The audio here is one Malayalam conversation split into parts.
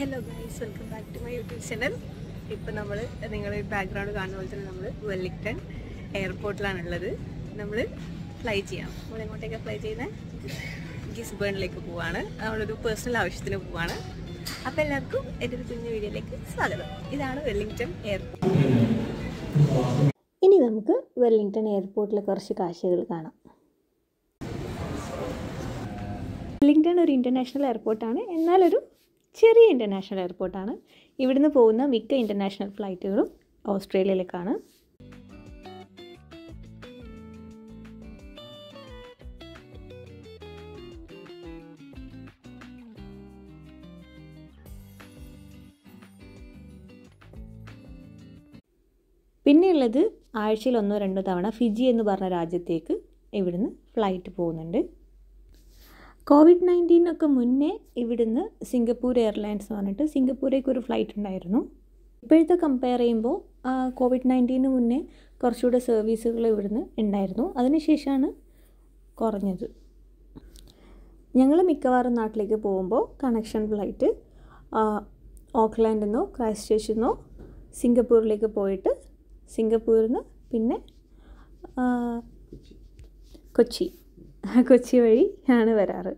Hello guys welcome back to my YouTube channel ഇപ്പം നമ്മൾ നിങ്ങൾ ബാക്ക്ഗ്രൗണ്ട് കാണുന്ന പോലെ തന്നെ നമ്മൾ വെല്ലിംഗ്ടൺ എയർപോർട്ടിലാണുള്ളത് നമ്മൾ ഫ്ലൈ ചെയ്യാം നമ്മൾ എങ്ങോട്ടേക്കാണ് ഫ്ലൈ ചെയ്യുന്നത് ഗിസ്ബേണിലേക്ക് പോവാണ് നമ്മളൊരു പേഴ്സണൽ ആവശ്യത്തിന് പോവാണ് അപ്പോൾ എല്ലാവർക്കും എൻ്റെ ഒരു കുഞ്ഞു വീഡിയോയിലേക്ക് സ്വാഗതം ഇതാണ് വെല്ലിംഗ്ടൺ എയർപോർട്ട് ഇനി നമുക്ക് വെല്ലിംഗ്ടൺ എയർപോർട്ടിലെ കുറച്ച് കാഴ്ചകൾ കാണാം വെല്ലിംഗ്ടൺ ഒരു ഇൻ്റർനാഷണൽ എയർപോർട്ടാണ് എന്നാൽ ഒരു ചെറിയ ഇൻ്റർനാഷണൽ എയർപോർട്ടാണ് ഇവിടുന്ന് പോകുന്ന മിക്ക ഇൻ്റർനാഷണൽ ഫ്ലൈറ്റുകളും ഓസ്ട്രേലിയയിലേക്കാണ് പിന്നെയുള്ളത് ആഴ്ചയിൽ ഒന്നോ രണ്ടോ തവണ ഫിജി എന്ന് പറഞ്ഞ രാജ്യത്തേക്ക് ഇവിടുന്ന് ഫ്ലൈറ്റ് പോകുന്നുണ്ട് കോവിഡ് നയൻറ്റീനൊക്കെ മുന്നേ ഇവിടുന്ന് സിംഗപ്പൂർ എയർലൈൻസ് എന്ന് പറഞ്ഞിട്ട് സിംഗപ്പൂരേക്ക് ഒരു ഫ്ലൈറ്റ് ഉണ്ടായിരുന്നു ഇപ്പോഴത്തെ കമ്പയർ ചെയ്യുമ്പോൾ കോവിഡ് നയൻറ്റീന് മുന്നേ കുറച്ചുകൂടെ സർവീസുകൾ ഇവിടുന്ന് ഉണ്ടായിരുന്നു അതിനുശേഷമാണ് കുറഞ്ഞത് ഞങ്ങൾ മിക്കവാറും നാട്ടിലേക്ക് പോകുമ്പോൾ കണക്ഷൻ ഫ്ലൈറ്റ് ഓക്ലാൻഡിൽ നിന്നോ ക്രൈസ്റ്റ് ചേർച്ചിൽ നിന്നോ സിംഗപ്പൂരിലേക്ക് പോയിട്ട് സിംഗപ്പൂരിൽ നിന്ന് പിന്നെ ആ, കൊച്ചി കൊച്ചി വഴി ആണ് വരാറ്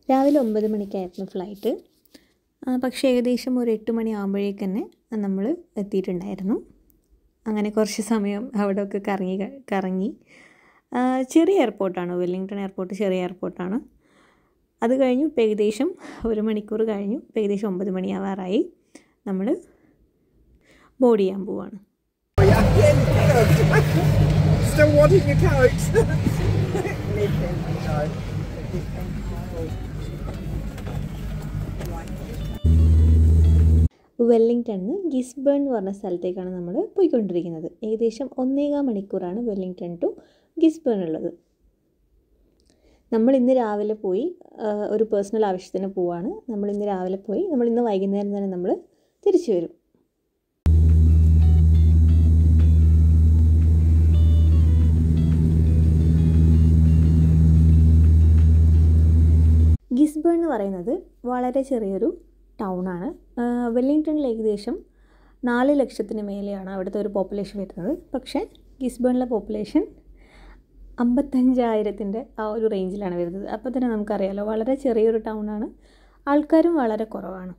രാവിലെ ഒമ്പത് മണിക്കായിരുന്നു ഫ്ലൈറ്റ് ആ, പക്ഷേ ഏകദേശം ഒരു എട്ട് മണി ആകുമ്പോഴേക്ക് തന്നെ നമ്മൾ എത്തിയിട്ടുണ്ടായിരുന്നു അങ്ങനെ കുറച്ച് സമയം അവിടെ ഒക്കെ കറങ്ങി കറങ്ങി ആ, ചെറിയ എയർപോർട്ടാണ് വെല്ലിംഗ്ടൺ എയർപോർട്ട് ചെറിയ എയർപോർട്ടാണ് അത് കഴിഞ്ഞു ഇപ്പം ഏകദേശം ഒരു മണിക്കൂർ കഴിഞ്ഞു ഇപ്പം ഏകദേശം ഒമ്പത് മണിയാവാറായി നമ്മൾ ബോർഡ് ചെയ്യാൻ പോവാണ് Still wanting your coat. വെല്ലിംഗ്ടണിൽ നിന്ന് ഗിസ്ബേൺ എന്ന് പറഞ്ഞ സ്ഥലത്തേക്കാണ് നമ്മൾ പോയിക്കൊണ്ടിരിക്കുന്നത് ഏകദേശം ഒന്നേകാൽ മണിക്കൂറാണ് വെല്ലിംഗ്ടൺ ടു ഗിസ്ബേൺ ഉള്ളത് നമ്മൾ ഇന്ന് രാവിലെ പോയി ആ, ഒരു പേഴ്സണൽ ആവശ്യത്തിന് പോവാണ് നമ്മൾ ഇന്ന് രാവിലെ പോയി നമ്മൾ ഇന്ന് വൈകുന്നേരം തന്നെ നമ്മൾ തിരിച്ചു വരും ഗിസ്ബേൺ എന്ന് പറയുന്നത് വളരെ ചെറിയൊരു ടൗണാണ് വെല്ലിംഗ്ടണിൽ ഏകദേശം നാല് ലക്ഷത്തിന് മേലെയാണ് അവിടുത്തെ ഒരു പോപ്പുലേഷൻ വരുന്നത് പക്ഷേ ഗിസ്ബേണിലെ പോപ്പുലേഷൻ അമ്പത്തഞ്ചായിരത്തിൻ്റെ ആ ഒരു റേഞ്ചിലാണ് വരുന്നത് അപ്പോൾ തന്നെ നമുക്കറിയാലോ വളരെ ചെറിയൊരു ടൗണാണ് ആൾക്കാരും വളരെ കുറവാണ്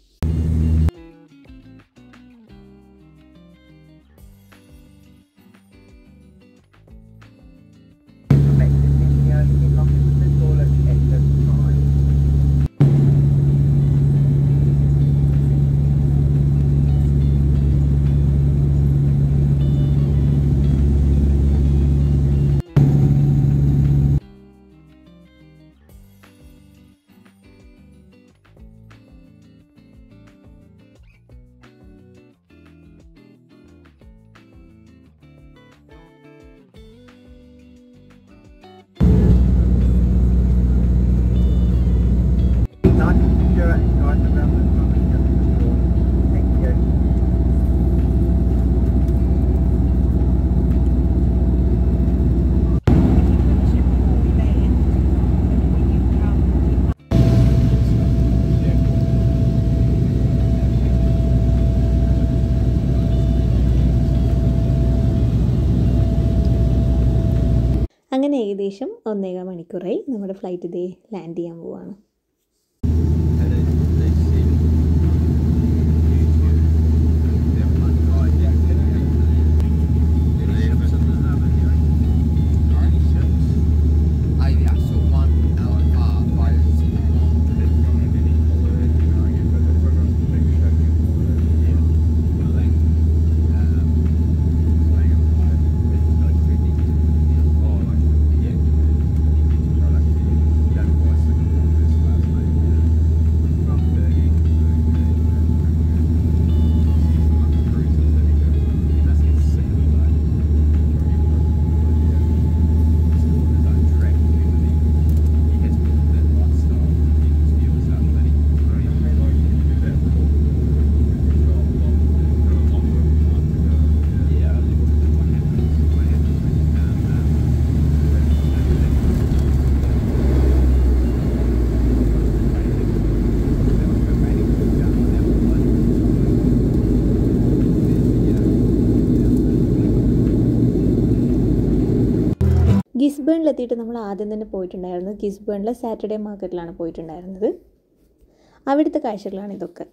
അങ്ങനെ ഏകദേശം ഒന്നേകാൽ മണിക്കൂറായി നമ്മുടെ ഫ്ലൈറ്റ് ഇതേ ലാൻഡ് ചെയ്യാൻ പോവാണ് ഗിസ്ബേണിലെത്തിയിട്ട് നമ്മൾ ആദ്യം തന്നെ പോയിട്ടുണ്ടായിരുന്നത് ഗിസ്ബേണിലെ സാറ്റർഡേ മാർക്കറ്റിലാണ് പോയിട്ടുണ്ടായിരുന്നത് അവിടുത്തെ കാഴ്ചകളാണ് ഇതൊക്കെ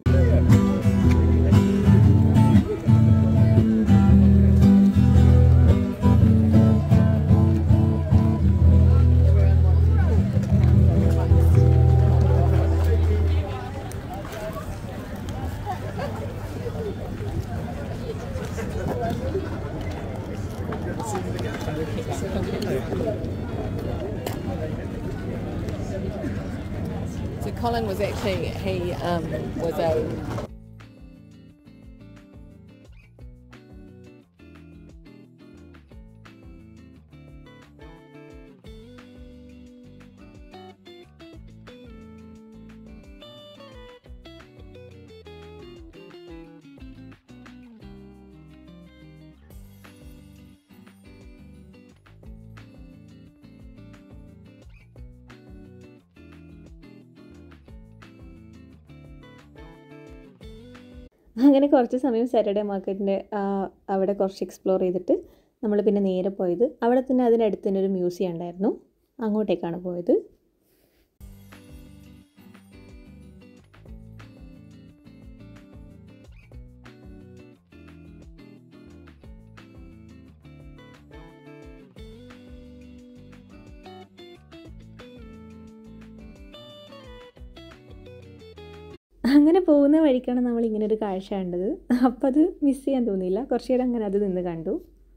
So Colin was actually he um, was a അങ്ങനെ കുറച്ച് സമയം സാറ്റർഡേ മാർക്കറ്റിൻ്റെ അവിടെ കുറച്ച് എക്സ്പ്ലോർ ചെയ്തിട്ട് നമ്മൾ പിന്നെ നേരെ പോയത് അവിടെ തന്നെ അതിനടുത്ത് തന്നെ ഒരു മ്യൂസിയം ഉണ്ടായിരുന്നു അങ്ങോട്ടേക്കാണ് പോയത് അങ്ങനെ പോകുന്ന വഴിക്കാണ് നമ്മൾ ഇങ്ങനെ ഒരു കാഴ്ച കണ്ടത് അപ്പം അത് മിസ് ചെയ്യാൻ തോന്നിയില്ല കുറച്ച് നേരം അങ്ങനെ അത് നിന്ന് കണ്ടു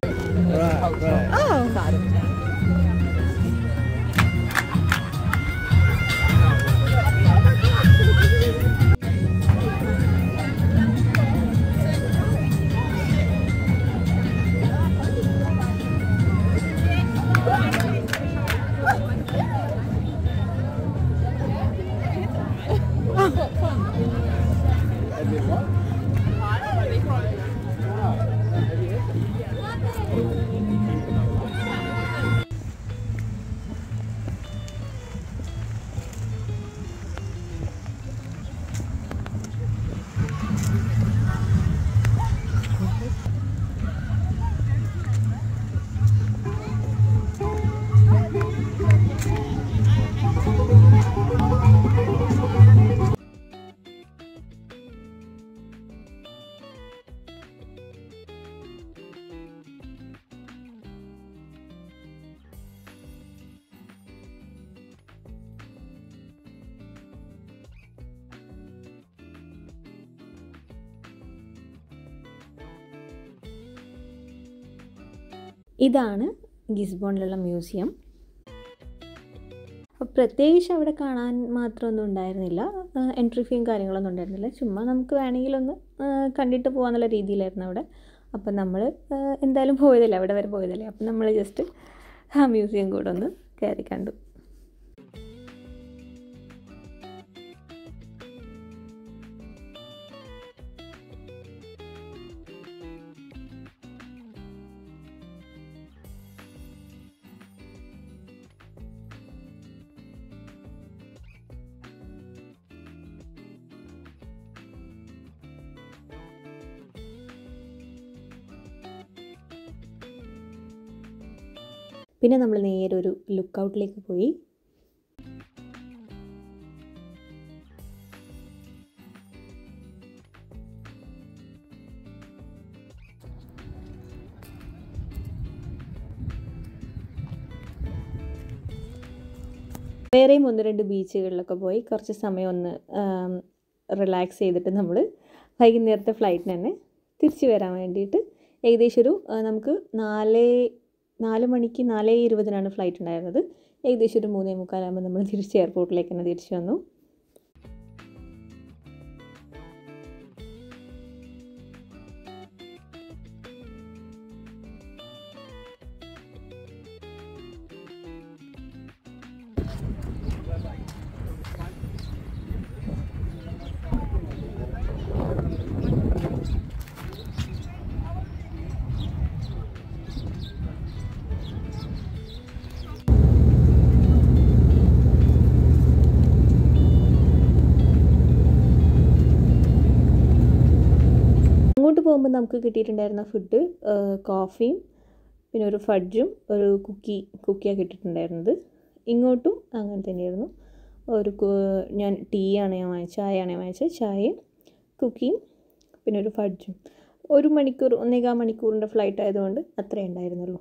ഇതാണ് ഗിസ്ബോണിലുള്ള മ്യൂസിയം അപ്പോൾ പ്രത്യേകിച്ച് അവിടെ കാണാൻ മാത്രമൊന്നും ഉണ്ടായിരുന്നില്ല എൻട്രി ഫീയും കാര്യങ്ങളൊന്നും ഉണ്ടായിരുന്നില്ല ചുമ്മാ നമുക്ക് വേണമെങ്കിലൊന്ന് ആ, കണ്ടിട്ട് പോകാന്നുള്ള രീതിയിലായിരുന്നു അവിടെ അപ്പം നമ്മൾ എന്തായാലും പോയതല്ലേ അവിടെ വരെ പോയതല്ലേ അപ്പം നമ്മൾ ജസ്റ്റ് ആ മ്യൂസിയം കൂടെ ഒന്ന് കയറി കണ്ടു പിന്നെ നമ്മൾ നേരെ ഒരു ലുക്ക് ഔട്ടിലേക്ക് പോയി വേറെയും ഒന്ന് രണ്ട് ബീച്ചുകളിലൊക്കെ പോയി കുറച്ച് സമയം ഒന്ന് റിലാക്സ് ചെയ്തിട്ട് നമ്മൾ വൈകുന്നേരത്തെ ഫ്ലൈറ്റിന് തന്നെ തിരിച്ചു വരാൻ വേണ്ടിയിട്ട് ഏകദേശം ഒരു ആ, നമുക്ക് നാല് നാല് മണിക്ക് നാല് ഇരുപതിനാണ് ഫ്ലൈറ്റ് ഉണ്ടായിരുന്നത് ഏകദേശം ഒരു മൂന്നേ മുക്കാലാകുമ്പോൾ നമ്മൾ തിരിച്ച് എയർപോർട്ടിലേക്ക് തന്നെ തിരിച്ചു വന്നു അങ്ങോട്ട് പോകുമ്പോൾ നമുക്ക് കിട്ടിയിട്ടുണ്ടായിരുന്ന ഫുഡ് കോഫിയും പിന്നെ ഒരു ഫഡ്ജും ഒരു കുക്കി കുക്കിയാണ് കിട്ടിയിട്ടുണ്ടായിരുന്നത് ഇങ്ങോട്ടും അങ്ങനെ തന്നെയായിരുന്നു ഒരു കു- ഞാൻ ടീ ആണ് ഞാൻ വാങ്ങിച്ചത് ചായയാണ് ഞാൻ വാങ്ങിച്ചത് ചായയും കുക്കിയും പിന്നെ ഒരു ഫഡ്ജും ഒരു മണിക്കൂർ ഒന്നേകാൽ മണിക്കൂറിൻ്റെ ഫ്ലൈറ്റ് ആയതുകൊണ്ട് അത്രേ ഉണ്ടായിരുന്നുള്ളൂ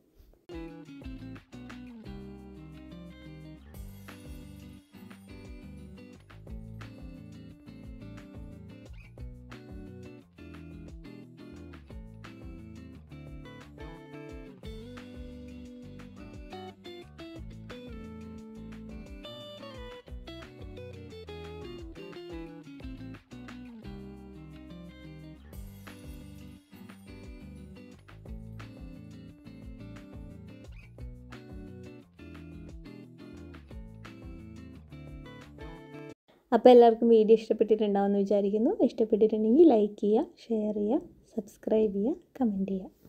അപ്പോൾ എല്ലാവർക്കും വീഡിയോ ഇഷ്ടപ്പെട്ടിട്ടുണ്ടാവുമെന്ന് വിചാരിക്കുന്നു ഇഷ്ടപ്പെട്ടിട്ടുണ്ടെങ്കിൽ ലൈക്ക് ചെയ്യുക ഷെയർ ചെയ്യുക സബ്സ്ക്രൈബ് ചെയ്യുക കമൻറ്റ് ചെയ്യുക